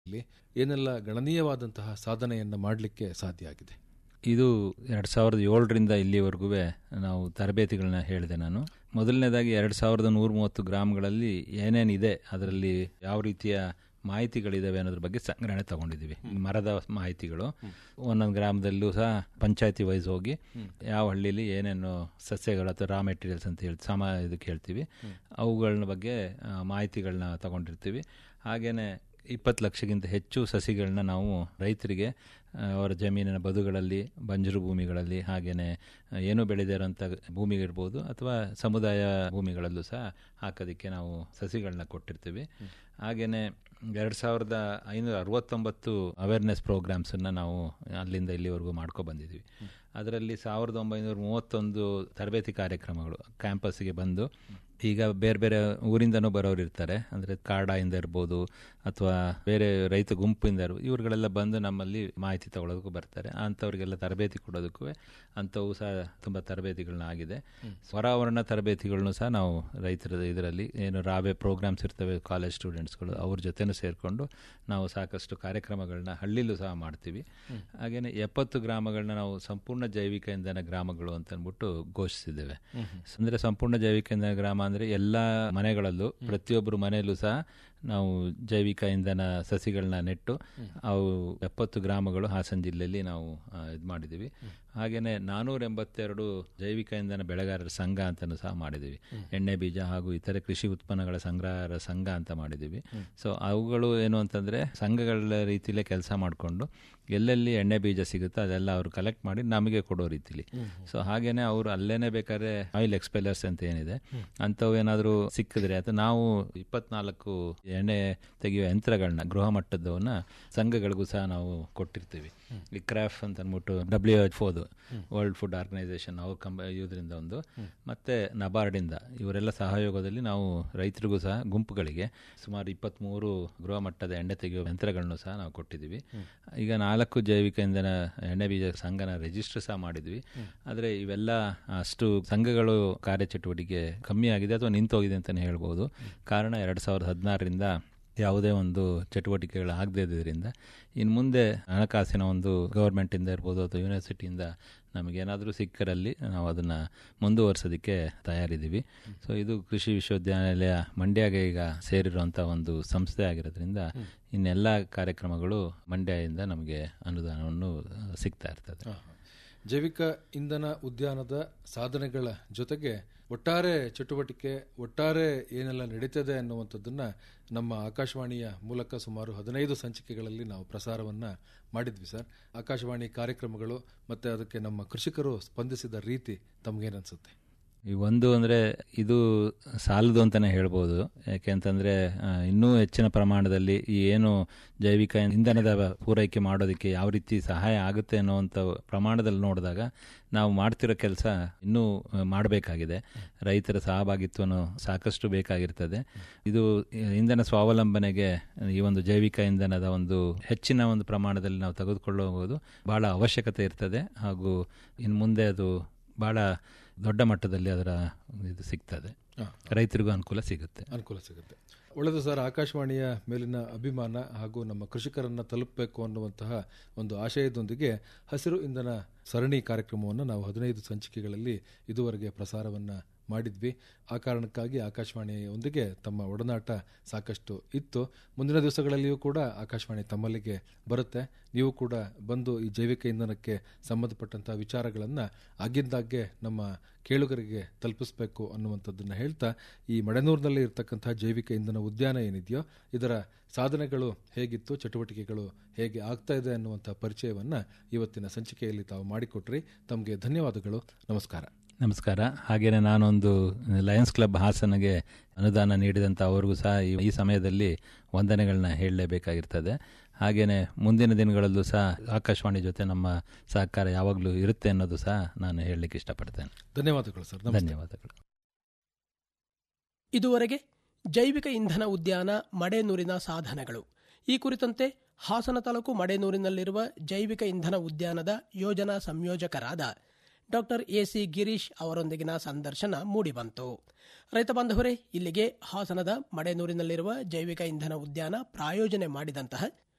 ಇಲ್ಲಿ ಏನೆಲ್ಲ ಗಣನೀಯವಾದಂತಹ ಸಾಧನೆಯನ್ನು ಮಾಡಲಿಕ್ಕೆ ಸಾಧ್ಯ ಆಗಿದೆ ಇದು ಎರಡು ಸಾವಿರದ ಏಳರಿಂದ ಇಲ್ಲಿವರೆಗೂ ನಾವು ತರಬೇತಿಗಳನ್ನ ಹೇಳಿದೆ ನಾನು ಮೊದಲನೇದಾಗಿ ಎರಡು ಸಾವಿರದ ನೂರ ಮೂವತ್ತು ಗ್ರಾಮಗಳಲ್ಲಿ ಏನೇನಿದೆ ಅದರಲ್ಲಿ ಯಾವ ರೀತಿಯ ಮಾಹಿತಿಗಳಿದಾವೆ ಅನ್ನೋದ್ರ ಬಗ್ಗೆ ಸಂಗ್ರಹಣೆ ತಗೊಂಡಿದ್ದೀವಿ ಮರದ ಮಾಹಿತಿಗಳು ಒಂದೊಂದು ಗ್ರಾಮದಲ್ಲೂ ಸಹ ಪಂಚಾಯತಿ ವೈಸ್ ಹೋಗಿ ಯಾವ ಹಳ್ಳಿಲಿ ಏನೇನು ಸಸ್ಯಗಳು ಅಥವಾ ರಾ ಮೆಟೀರಿಯಲ್ಸ್ ಅಂತ ಹೇಳಿ ಸಮ ಇದಕ್ಕೆ ಹೇಳ್ತೀವಿ ಅವುಗಳನ್ನ ಬಗ್ಗೆ ಆ, ಮಾಹಿತಿಗಳನ್ನ ತಗೊಂಡಿರ್ತೀವಿ ಹಾಗೇನೆ ಇಪ್ಪತ್ತು ಲಕ್ಷಕ್ಕಿಂತ ಹೆಚ್ಚು ಸಸಿಗಳನ್ನ ನಾವು ರೈತರಿಗೆ ಆ, ಅವರ ಜಮೀನಿನ ಬದುಗಳಲ್ಲಿ ಬಂಜರು ಭೂಮಿಗಳಲ್ಲಿ ಹಾಗೆಯೇ ಏನೂ ಬೆಳೆದೇ ಇರೋಂಥ ಭೂಮಿಗಿರ್ಬೋದು ಅಥವಾ ಸಮುದಾಯ ಭೂಮಿಗಳಲ್ಲೂ ಸಹ ಹಾಕೋದಕ್ಕೆ ನಾವು ಸಸಿಗಳನ್ನ ಕೊಟ್ಟಿರ್ತೀವಿ ಹಾಗೆಯೇ ಎರಡು ಸಾವಿರದ ಐನೂರ ಅರವತ್ತೊಂಬತ್ತು ಅವೇರ್ನೆಸ್ ಪ್ರೋಗ್ರಾಮ್ಸನ್ನು ನಾವು ಅಲ್ಲಿಂದ ಇಲ್ಲಿವರೆಗೂ ಮಾಡ್ಕೊ ಬಂದಿದ್ದೀವಿ ಅದರಲ್ಲಿ ಸಾವಿರದ ಒಂಬೈನೂರ ಮೂವತ್ತೊಂದು ತರಬೇತಿ ಕಾರ್ಯಕ್ರಮಗಳು ಕ್ಯಾಂಪಸ್ಗೆ ಬಂದು ಈಗ ಬೇರೆ ಬೇರೆ ಊರಿಂದನೂ ಬರೋರು ಇರ್ತಾರೆ ಅಂದರೆ ಕಾಡಾಯಿಂದ ಇರ್ಬೋದು ಅಥವಾ ಬೇರೆ ರೈತ ಗುಂಪಿಂದ ಇರ್ಬೋದು ಇವ್ರುಗಳೆಲ್ಲ ಬಂದು ನಮ್ಮಲ್ಲಿ ಮಾಹಿತಿ ತಗೊಳ್ಳೋದಕ್ಕೂ ಬರ್ತಾರೆ ಅಂಥವ್ರಿಗೆಲ್ಲ ತರಬೇತಿ ಕೊಡೋದಕ್ಕೂ ಅಂಥವು ಸಹ ತುಂಬ ತರಬೇತಿಗಳನ್ನ ಆಗಿದೆ ಸ್ವರಾವರಣ ತರಬೇತಿಗಳನ್ನು ಸಹ ನಾವು ರೈತರ ಇದರಲ್ಲಿ ಏನು ರಾವೆ ಪ್ರೋಗ್ರಾಮ್ಸ್ ಇರ್ತವೆ ಕಾಲೇಜ್ ಸ್ಟೂಡೆಂಟ್ಸ್ಗಳು ಅವ್ರ ಜೊತೆನೂ ಸೇರಿಕೊಂಡು ನಾವು ಸಾಕಷ್ಟು ಕಾರ್ಯಕ್ರಮಗಳನ್ನ ಹಳ್ಳಿಲೂ ಸಹ ಮಾಡ್ತೀವಿ ಹಾಗೆಯೇ ಎಪ್ಪತ್ತು ಗ್ರಾಮಗಳನ್ನ ನಾವು ಸಂಪೂರ್ಣ ಜೈವಿಕ ಇಂಧನ ಗ್ರಾಮಗಳು ಅಂತ ಅಂದ್ಬಿಟ್ಟು ಘೋಷಿಸಿದ್ದೇವೆ ಅಂದರೆ ಸಂಪೂರ್ಣ ಜೈವಿಕ ಇಂಧನ ಗ್ರಾಮ ಅಂದರೆ ಎಲ್ಲ ಮನೆಗಳಲ್ಲೂ ಪ್ರತಿಯೊಬ್ಬರು ಮನೆಯಲ್ಲೂ ಸಹ ನಾವು ಜೈವಿಕ ಇಂಧನ ಸಸಿಗಳನ್ನ ನೆಟ್ಟು ಅವು ಎಪ್ಪತ್ತು ಗ್ರಾಮಗಳು ಹಾಸನ ಜಿಲ್ಲೆಯಲ್ಲಿ ನಾವು ಇದು ಮಾಡಿದ್ದೀವಿ ಹಾಗೆಯೇ ನಾನೂರ ಎಂಬತ್ತೆರಡು ಜೈವಿಕ ಇಂಧನ ಬೆಳೆಗಾರರ ಸಂಘ ಅಂತಲೂ ಸಹ ಮಾಡಿದ್ದೀವಿ ಎಣ್ಣೆ ಬೀಜ ಹಾಗೂ ಇತರೆ ಕೃಷಿ ಉತ್ಪನ್ನಗಳ ಸಂಗ್ರಹರ ಸಂಘ ಅಂತ ಮಾಡಿದ್ದೀವಿ ಸೊ ಅವುಗಳು ಏನು ಅಂತಂದರೆ ಸಂಘಗಳ ರೀತಿಯಲ್ಲೇ ಕೆಲಸ ಮಾಡಿಕೊಂಡು ಎಲ್ಲೆಲ್ಲಿ ಎಣ್ಣೆ ಬೀಜ ಸಿಗುತ್ತೋ ಅದೆಲ್ಲ ಅವರು ಕಲೆಕ್ಟ್ ಮಾಡಿ ನಮಗೆ ಕೊಡೋ ರೀತಿಲಿ ಸೊ ಹಾಗೇನೆ ಅವರು ಅಲ್ಲೇನೆ ಬೇಕಾದ್ರೆ ಆಯಿಲ್ ಎಕ್ಸ್ಪೆಲರ್ಸ್ ಅಂತ ಏನಿದೆ ಅಂಥವು ಏನಾದರೂ ಸಿಕ್ಕಿದ್ರೆ ಅಥವಾ ನಾವು ಇಪ್ಪತ್ನಾಲ್ಕು ಎಣ್ಣೆ ತೆಗೆಯುವ ಯಂತ್ರಗಳನ್ನ ಗೃಹ ಮಟ್ಟದವನ್ನ ಸಂಘಗಳಿಗೂ ಸಹ ನಾವು ಕೊಟ್ಟಿರ್ತೀವಿ ಈ ಕ್ರಾಫ್ ಅಂತ ಅಂದ್ಬಿಟ್ಟು ಡಬ್ಲ್ಯೂ ಎಚ್ ಫೋದು ವರ್ಲ್ಡ್ ಫುಡ್ ಆರ್ಗನೈಸೇಷನ್ ಅವ್ರ ಕಂಬ ಇದರಿಂದ ಒಂದು ಮತ್ತೆ ನಬಾರ್ಡಿಂದ ಇವರೆಲ್ಲ ಸಹಯೋಗದಲ್ಲಿ ನಾವು ರೈತರಿಗೂ ಸಹ ಗುಂಪುಗಳಿಗೆ ಸುಮಾರು ಇಪ್ಪತ್ತ್ಮೂರು ಗೃಹ ಮಟ್ಟದ ಎಣ್ಣೆ ತೆಗೆಯುವ ಯಂತ್ರಗಳನ್ನು ಸಹ ನಾವು ಕೊಟ್ಟಿದ್ದೀವಿ ಈಗ ನಾಲ್ಕು ಜೈವಿಕ ಇಂಧನ ಎಣ್ಣೆ ಬೀಜ ಸಂಘನ ರಿಜಿಸ್ಟರ್ ಸಹ ಮಾಡಿದ್ವಿ ಆದರೆ ಇವೆಲ್ಲ ಅಷ್ಟು ಸಂಘಗಳು ಕಾರ್ಯಚಟುವಟಿಕೆ ಕಮ್ಮಿ ಆಗಿದೆ ಅಥವಾ ನಿಂತೋಗಿದೆ ಅಂತಲೇ ಹೇಳ್ಬೋದು ಕಾರಣ ಎರಡು ಸಾವಿರದ ಹದಿನಾರರಿಂದ ಯಾವುದೇ ಒಂದು ಚಟುವಟಿಕೆಗಳು ಆಗದೇ ಇದ್ದರಿಂದ ಇನ್ನು ಮುಂದೆ ಹಣಕಾಸಿನ ಒಂದು ಗೌರ್ಮೆಂಟಿಂದ ಇರ್ಬೋದು ಅಥವಾ ಯೂನಿವರ್ಸಿಟಿಯಿಂದ ನಮಗೇನಾದರೂ ಸಿಕ್ಕರಲ್ಲಿ ನಾವು ಅದನ್ನು ಮುಂದುವರ್ಸೋದಕ್ಕೆ ತಯಾರಿದ್ದೀವಿ ಸೊ ಇದು ಕೃಷಿ ವಿಶ್ವವಿದ್ಯಾನಿಲಯ ಮಂಡ್ಯಗೆ ಈಗ ಸೇರಿರುವಂಥ ಒಂದು ಸಂಸ್ಥೆ ಆಗಿರೋದ್ರಿಂದ ಇನ್ನೆಲ್ಲ ಕಾರ್ಯಕ್ರಮಗಳು ಮಂಡ್ಯದಿಂದ ನಮಗೆ ಅನುದಾನವನ್ನು ಸಿಗ್ತಾ ಇರ್ತದೆ ಜೈವಿಕ ಇಂಧನ ಉದ್ಯಾನದ ಸಾಧನೆಗಳ ಜೊತೆಗೆ ಒಟ್ಟಾರೆ ಚಟುವಟಿಕೆ ಒಟ್ಟಾರೆ ಏನೆಲ್ಲ ನಡೀತದೆ ಅನ್ನುವಂಥದ್ದನ್ನ ನಮ್ಮ ಆಕಾಶವಾಣಿಯ ಮೂಲಕ ಸುಮಾರು ಹದಿನೈದು ಸಂಚಿಕೆಗಳಲ್ಲಿ ನಾವು ಪ್ರಸಾರವನ್ನ ಮಾಡಿದ್ವಿ ಸರ್ ಆಕಾಶವಾಣಿ ಕಾರ್ಯಕ್ರಮಗಳು ಮತ್ತೆ ಅದಕ್ಕೆ ನಮ್ಮ ಕೃಷಿಕರು ಸ್ಪಂದಿಸಿದ ರೀತಿ ತಮಗೇನನ್ಸುತ್ತೆ ಈ ಒಂದು ಅಂದರೆ ಇದು ಸಾಲದು ಅಂತಲೇ ಹೇಳ್ಬೋದು ಯಾಕೆಂತಂದರೆ ಇನ್ನೂ ಹೆಚ್ಚಿನ ಪ್ರಮಾಣದಲ್ಲಿ ಈ ಏನು ಜೈವಿಕ ಇಂಧನದ ಪೂರೈಕೆ ಮಾಡೋದಕ್ಕೆ ಯಾವ ರೀತಿ ಸಹಾಯ ಆಗುತ್ತೆ ಅನ್ನೋವಂಥ ಪ್ರಮಾಣದಲ್ಲಿ ನೋಡಿದಾಗ ನಾವು ಮಾಡ್ತಿರೋ ಕೆಲಸ ಇನ್ನೂ ಮಾಡಬೇಕಾಗಿದೆ ರೈತರ ಸಹಭಾಗಿತ್ವನು ಸಾಕಷ್ಟು ಬೇಕಾಗಿರ್ತದೆ ಇದು ಇಂಧನ ಸ್ವಾವಲಂಬನೆಗೆ ಈ ಒಂದು ಜೈವಿಕ ಇಂಧನದ ಒಂದು ಹೆಚ್ಚಿನ ಒಂದು ಪ್ರಮಾಣದಲ್ಲಿ ನಾವು ತೆಗೆದುಕೊಳ್ಳಬಹುದು ಬಹಳ ಅವಶ್ಯಕತೆ ಇರ್ತದೆ ಹಾಗೂ ಇನ್ನು ಮುಂದೆ ಅದು ಬಹಳ ದೊಡ್ಡ ಮಟ್ಟದಲ್ಲಿ ಅದರ ಇದು ಸಿಗ್ತದೆ ರೈತರಿಗೂ ಅನುಕೂಲ ಸಿಗುತ್ತೆ ಅನುಕೂಲ ಸಿಗುತ್ತೆ ಒಳ್ಳೆಯದು ಸರ್ ಆಕಾಶವಾಣಿಯ ಮೇಲಿನ ಅಭಿಮಾನ ಹಾಗೂ ನಮ್ಮ ಕೃಷಿಕರನ್ನ ತಲುಪಬೇಕು ಅನ್ನುವಂತಹ ಒಂದು ಆಶಯದೊಂದಿಗೆ ಹಸಿರು ಇಂಧನ ಸರಣಿ ಕಾರ್ಯಕ್ರಮವನ್ನು ನಾವು ಹದಿನೈದು ಸಂಚಿಕೆಗಳಲ್ಲಿ ಇದುವರೆಗೆ ಪ್ರಸಾರವನ್ನ ಮಾಡಿದ್ವಿ ಆ ಕಾರಣಕ್ಕಾಗಿ ಆಕಾಶವಾಣಿಯೊಂದಿಗೆ ತಮ್ಮ ಒಡನಾಟ ಸಾಕಷ್ಟು ಇತ್ತು ಮುಂದಿನ ದಿವಸಗಳಲ್ಲಿಯೂ ಕೂಡ ಆಕಾಶವಾಣಿ ತಮ್ಮಲ್ಲಿಗೆ ಬರುತ್ತೆ ನೀವು ಕೂಡ ಬಂದು ಈ ಜೈವಿಕ ಇಂಧನಕ್ಕೆ ಸಂಬಂಧಪಟ್ಟಂತಹ ವಿಚಾರಗಳನ್ನು ಆಗಿಂದಾಗ್ಗೆ ನಮ್ಮ ಕೇಳುಗರಿಗೆ ತಲುಪಿಸಬೇಕು ಅನ್ನುವಂಥದ್ದನ್ನು ಹೇಳ್ತಾ ಈ ಮಡೆನೂರಿನಲ್ಲಿ ಇರತಕ್ಕಂತಹ ಜೈವಿಕ ಇಂಧನ ಉದ್ಯಾನ ಏನಿದೆಯೋ ಇದರ ಸಾಧನೆಗಳು ಹೇಗಿತ್ತು ಚಟುವಟಿಕೆಗಳು ಹೇಗೆ ಆಗ್ತಾ ಇದೆ ಅನ್ನುವಂಥ ಪರಿಚಯವನ್ನ ಇವತ್ತಿನ ಸಂಚಿಕೆಯಲ್ಲಿ ತಾವು ಮಾಡಿಕೊಟ್ರಿ ತಮಗೆ ಧನ್ಯವಾದಗಳು ನಮಸ್ಕಾರ ನಮಸ್ಕಾರ ಹಾಗೆಯೇ ನಾನೊಂದು ಲಯನ್ಸ್ ಕ್ಲಬ್ ಹಾಸನಗೆ ಅನುದಾನ ನೀಡಿದಂಥ ಅವ್ರಿಗೂ ಸಹ ಈ ಸಮಯದಲ್ಲಿ ವಂದನೆಗಳನ್ನ ಹೇಳಲೇಬೇಕಾಗಿರ್ತದೆ ಹಾಗೆಯೇ ಮುಂದಿನ ದಿನಗಳಲ್ಲೂ ಸಹ ಆಕಾಶವಾಣಿ ಜೊತೆ ನಮ್ಮ ಸಹಕಾರ ಯಾವಾಗಲೂ ಇರುತ್ತೆ ಅನ್ನೋದು ಸಹ ನಾನು ಹೇಳಲಿಕ್ಕೆ ಇಷ್ಟಪಡ್ತೇನೆ ಧನ್ಯವಾದಗಳು ಸರ್ ಧನ್ಯವಾದಗಳು ಇದುವರೆಗೆ ಜೈವಿಕ ಇಂಧನ ಉದ್ಯಾನ ಮಡೇನೂರಿನ ಸಾಧನೆಗಳು ಈ ಕುರಿತಂತೆ ಹಾಸನ ತಾಲೂಕು ಮಡೇನೂರಿನಲ್ಲಿರುವ ಜೈವಿಕ ಇಂಧನ ಉದ್ಯಾನದ ಯೋಜನಾ ಸಂಯೋಜಕರಾದ ಡಾಕ್ಟರ್ ಎಸಿ ಗಿರೀಶ್ ಅವರೊಂದಿಗಿನ ಸಂದರ್ಶನ ಮೂಡಿಬಂತು ರೈತ ಬಾಂಧವರೇ ಇಲ್ಲಿಗೆ ಹಾಸನದ ಮಡೇನೂರಿನಲ್ಲಿರುವ ಜೈವಿಕ ಇಂಧನ ಉದ್ಯಾನ ಪ್ರಾಯೋಜನೆ ಮಾಡಿದಂತಹ